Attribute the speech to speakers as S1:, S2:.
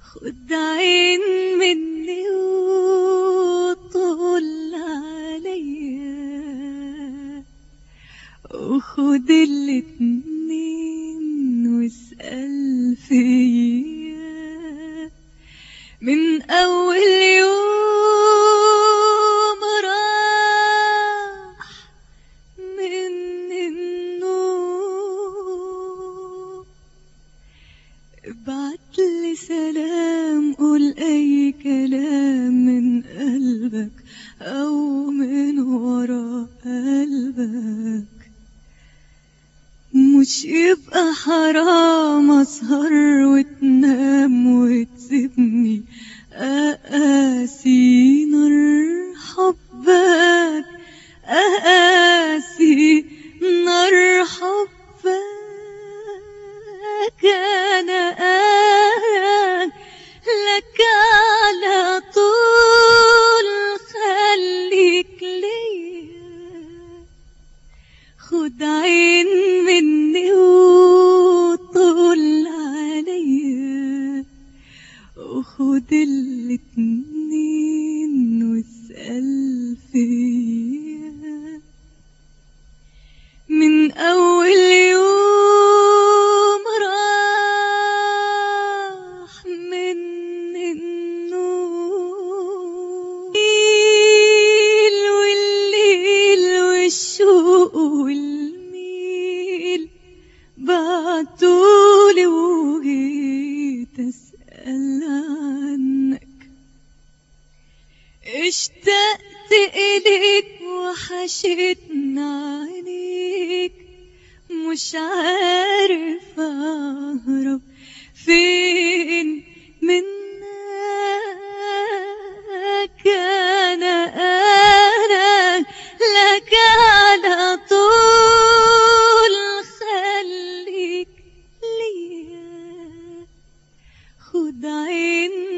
S1: خد عين مني وطل عليا وخد الاتنين واسأل فيا من أول يوم راح مني النوم ابعتلي سلام قول أي كلام من قلبك أو من ورا قلبك مش يبقى حرام أسهر وتنام وتسيبني أقاسي نار حبك أقاسي نار حبك أنا أنا لك على طول خليك ليا خد عين مني وطول عليا وخد الاتنين واسأل فيا من أول يوم راح مني النوم الليل والليل والشوق والميل بعتولي وجيت أسأل عنك اشتقت إليك وحشتنا عينيك مش عارف أهرب فين منك أنا أنا لك على طول خليك ليا خد عين